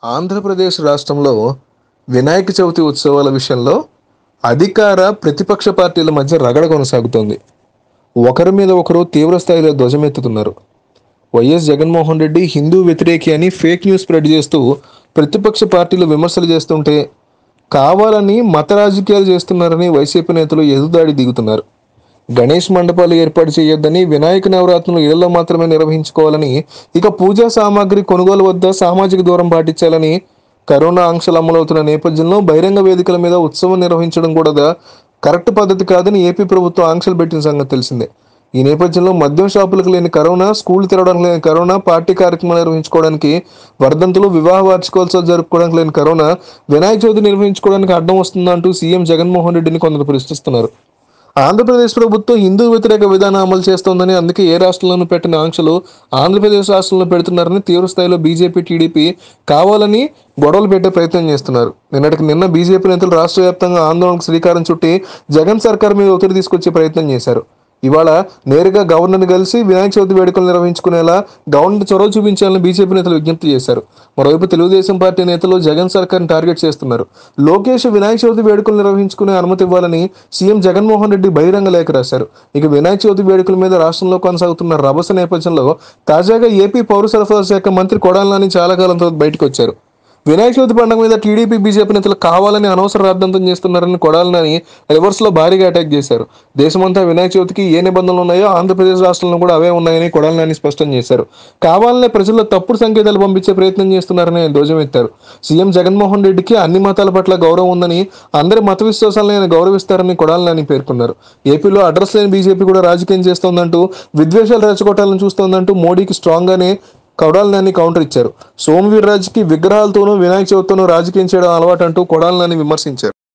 ఆంధ్రప్రదేశ్ రాష్ట్రంలో వినాయక చవితి ఉత్సవాల విషయంలో అధికార ప్రతిపక్ష పార్టీల మధ్య రగడ కొనసాగుతోంది ఒకరి మీద ఒకరు తీవ్ర స్థాయిలో ధ్వజమెత్తుతున్నారు వైఎస్ జగన్మోహన్ రెడ్డి హిందూ వ్యతిరేకి అని ఫేక్ న్యూస్ స్ప్రెడ్ చేస్తూ ప్రతిపక్ష పార్టీలు విమర్శలు చేస్తుంటే కావాలని మత రాజకీయాలు చేస్తున్నారని వైసీపీ నేతలు ఎదురుదాడి దిగుతున్నారు గణేష్ మండపాలు ఏర్పాటు చేయొద్దని వినాయక నవరాత్రులు ఇళ్లలో మాత్రమే నిర్వహించుకోవాలని ఇక పూజా సామాగ్రి కొనుగోలు వద్ద సామాజిక దూరం పాటించాలని కరోనా ఆంక్షలు అమలవుతున్న నేపథ్యంలో బహిరంగ వేదికల మీద ఉత్సవం నిర్వహించడం కూడా కరెక్ట్ పద్ధతి కాదని ఏపీ ప్రభుత్వం ఆంక్షలు పెట్టిన సంగతి తెలిసిందే ఈ నేపథ్యంలో మద్యం షాపులకు లేని కరోనా స్కూల్ తెరవడానికి లేని కరోనా పార్టీ కార్యక్రమాలు నిర్వహించుకోవడానికి వర్ధంతులు వివాహ వార్షికోత్సవాలు జరుపుకోవడానికి లేని కరోనా వినాయక చవితి నిర్వహించుకోవడానికి అడ్డం వస్తుందంటూ సీఎం జగన్మోహన్ రెడ్డిని కొందరు ప్రశ్నిస్తున్నారు ఆంధ్రప్రదేశ్ ప్రభుత్వం హిందూ వ్యతిరేక విధానం అమలు చేస్తోందని అందుకే ఏ రాష్ట్రంలోనూ పెట్టిన ఆంక్షలు ఆంధ్రప్రదేశ్ రాష్ట్రంలో పెడుతున్నారని తీవ్ర స్థాయిలో బీజేపీ టీడీపీ కావాలని గొడవలు పెట్టే ప్రయత్నం చేస్తున్నారు నిన్నటికి నిన్న బీజేపీ నేతలు రాష్ట్ర వ్యాప్తంగా ఆందోళనకు శ్రీకారం చుట్టి జగన్ సర్కార్ మీద ఒత్తిడి తీసుకొచ్చే ప్రయత్నం చేశారు ఇవాళ నేరుగా గవర్నర్ని కలిసి వినాయక చవితి వేడుకలు నిర్వహించుకునేలా గవర్నర్ చొరవ చూపించాలని బీజేపీ నేతలు విజ్ఞప్తి చేశారు మరోవైపు తెలుగుదేశం పార్టీ నేతలు జగన్ సర్కార్ని టార్గెట్ చేస్తున్నారు లోకేష్ వినాయక చవితి వేడుకలు నిర్వహించుకునే అనుమతి ఇవ్వాలని సీఎం జగన్మోహన్ రెడ్డి బహిరంగ లేఖ రాశారు ఇక వినాయక చవితి వేడుకల మీద రాష్ట్రంలో కొనసాగుతున్న రభస నేపథ్యంలో తాజాగా ఏపీ పౌర సరఫరా శాఖ మంత్రి కొడాలని చాలా కాలం తర్వాత బయటకు వచ్చారు వినాయక చవితి పండుగ మీద టీడీపీ బీజేపీ నేతలు కావాలని అనవసర రాద్ధాంతం చేస్తున్నారని కొడాలని రివర్స్ లో భారీగా అటాక్ చేశారు దేశమంతా వినాయక చవితికి ఏ నిబంధనలు ఉన్నాయో ఆంధ్రప్రదేశ్ రాష్ట్రంలో కూడా అవే ఉన్నాయని కొడాలని స్పష్టం చేశారు కావాలనే ప్రజల్లో తప్పుడు సంకేతాలు పంపించే ప్రయత్నం చేస్తున్నారని ఆయన ధ్వజమెత్తారు సీఎం జగన్మోహన్ రెడ్డికి అన్ని మతాల పట్ల గౌరవం ఉందని అందరి మత విశ్వాసాలను ఆయన గౌరవిస్తారని కొడాలని పేర్కొన్నారు ఏపీలో అడ్రస్ లేని బీజేపీ కూడా రాజకీయం చేస్తోందంటూ విద్వేషాలు రెచ్చగొట్టాలని చూస్తోందంటూ మోడీకి స్ట్రాంగ్ గానే కొడాలని కౌంటర్ ఇచ్చారు సోమవీర్రాజుకి విగ్రహాలతోనూ వినాయక చవితితోనూ రాజకీయం చేయడం అలవాటు అంటూ కొడాలని విమర్శించారు